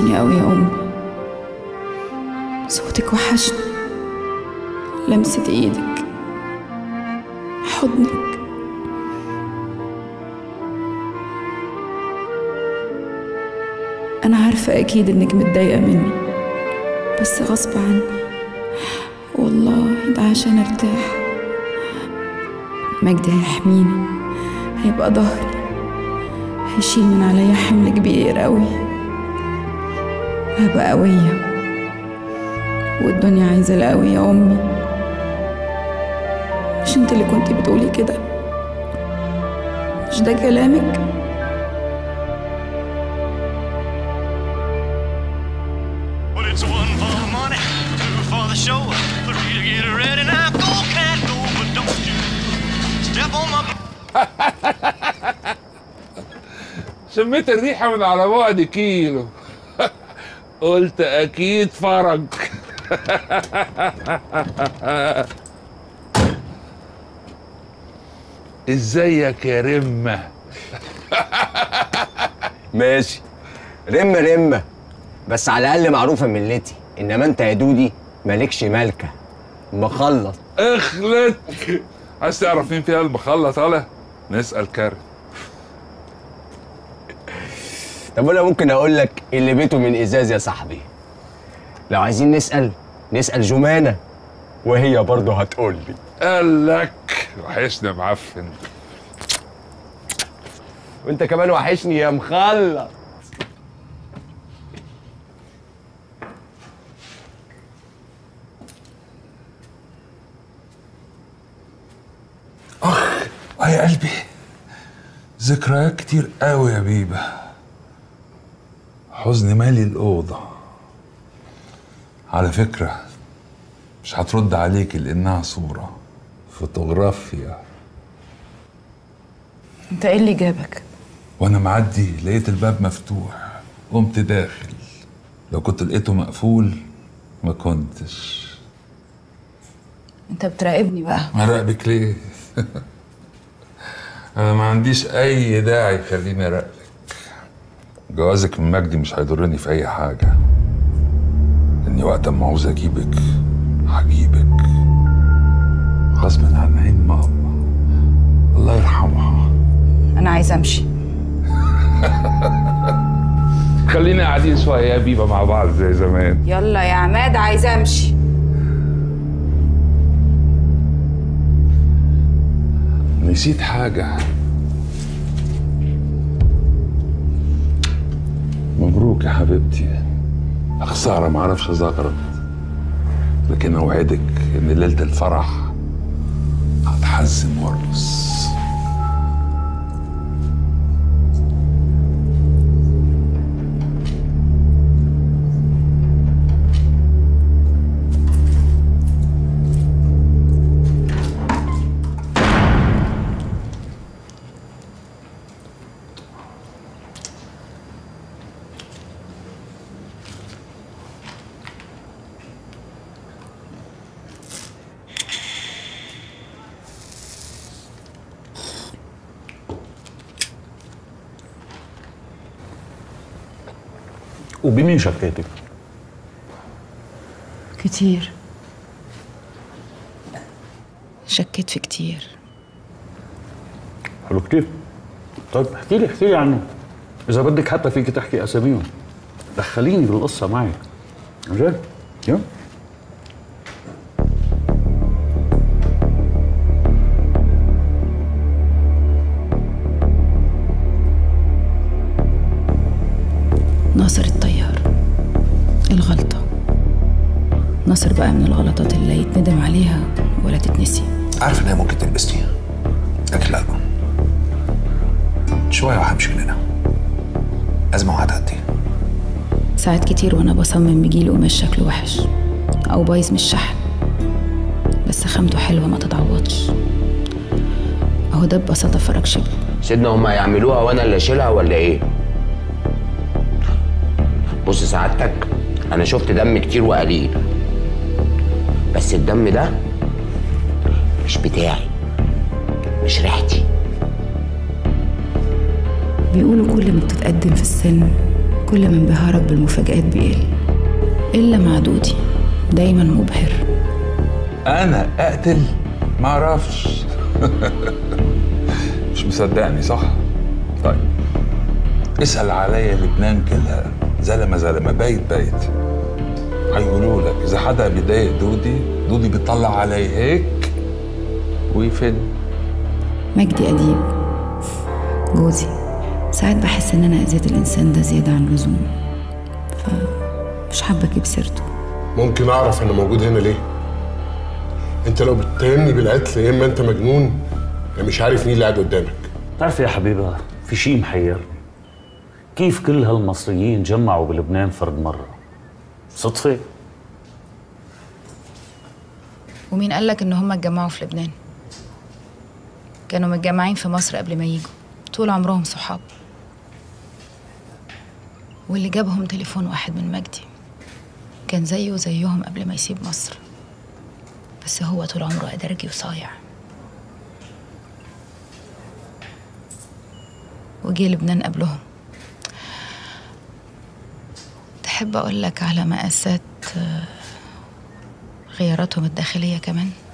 وحشني قوي يا أمي صوتك وحشني لمسة ايدك حضنك أنا عارفة أكيد إنك متضايقة مني بس غصب عني والله ده عشان أرتاح مجدي هيحميني هيبقى ظهري هيشيل من عليا حمل كبير قوي هبقى قوية والدنيا عايزة القوي يا أمي مش انت اللي كنتي بتقولي كده مش ده كلامك Well, it's one for the money, two for the show, three to get ready. Now go, cat, go, but don't you step on my. شميت الريحة من على بعد كيلو قلت أكيد فرج ازيك يا رمة ماشي رمة رمة بس على الأقل معروفة ملتي إنما أنت يا دودي مالكش مالكة مخلط اخلت عايز تعرف مين فيها المخلط على نسأل كارم طب أنا ممكن أقول لك اللي بيته من إزاز يا صاحبي لو عايزين نسأل نسأل جمانة وهي برضه هتقول لي قال لك وحشني معفن وأنت كمان وحشني يا مخلط اه يا قلبي ذكريات كتير قوي يا بيبة حزن مالي الأوضة على فكرة مش هترد عليك لأنها صورة فوتوغرافيا انت ايه اللي جابك وأنا معدي لقيت الباب مفتوح قمت داخل لو كنت لقيته مقفول ما كنتش انت بتراقبني بقى أراقبك ليه؟ أنا ما عنديش أي داعي يخليني أراقبك جوازك من مجدي مش هيضرني في أي حاجة لأني وقت ما عاوز أجيبك هجيبك غصب عن عين ماما الله يرحمها انا عايزه امشي خلينا قاعدين شوية يا بيبة مع بعض زي زمان يلا يا عماد عايزه امشي نسيت حاجة مبروك يا حبيبتي خسارة معرفش أزغرط لكن أوعدك إن ليلة الفرح هتحزم وارقص وبمين شكيتك؟ كتير شكيت في كتير حلو كتير طيب احكي لي احكي لي عنه اذا بدك حتى فيك تحكي اساميهم دخليني بالقصه معك رجال يلا ناصر الطيار الغلطة ناصر بقى من الغلطات اللي لا يتندم عليها ولا تتنسي عارف ان هي ممكن تلبسني لكن لا شوية وهمشي من هنا أزمة وهتعدي ساعات كتير وانا بصمم بيجيلي قماش شكله وحش او بايظ مش شحن بس خامته حلوة ما تتعوضش اهو ده ببساطة فرج شبل سيدنا هم هيعملوها وانا اللي اشيلها ولا ايه بص سعادتك انا شفت دم كتير وقليل بس الدم ده مش بتاعي مش ريحتي بيقولوا كل ما بتتقدم في السن كل ما انبهارك بالمفاجآت بيقل إلا مع دودي دايما مبهر انا اقتل ما اعرفش مش مصدقني صح طيب اسال عليا لبنان كلها زلمه زلمه بيت بيت هيقولوا لك اذا حدا بيضايق دودي دودي بيطلع علي هيك ويفن مجدي أديب جوزي ساعات بحس إن أنا أذيت الإنسان ده زيادة عن اللزوم فمش حابة أجيب سيرته ممكن اعرف انا موجود هنا ليه انت لو بتتهمني بالقتل يا اما انت مجنون يا مش عارف مين اللي قاعد قدامك بتعرف يا حبيبة في شيء محيرني كيف كل هالمصريين جمعوا بلبنان فرد مرة صدفة ومين قالك إن هما اتجمعوا في لبنان كانوا متجمعين في مصر قبل ما يجوا طول عمرهم صحاب واللي جابهم تليفون واحد من مجدي كان زيه زيهم قبل ما يسيب مصر بس هو طول عمره أدرجي وصايع وجي لبنان قبلهم تحب أقول لك على مقاسات آه، غياراتهم الداخلية كمان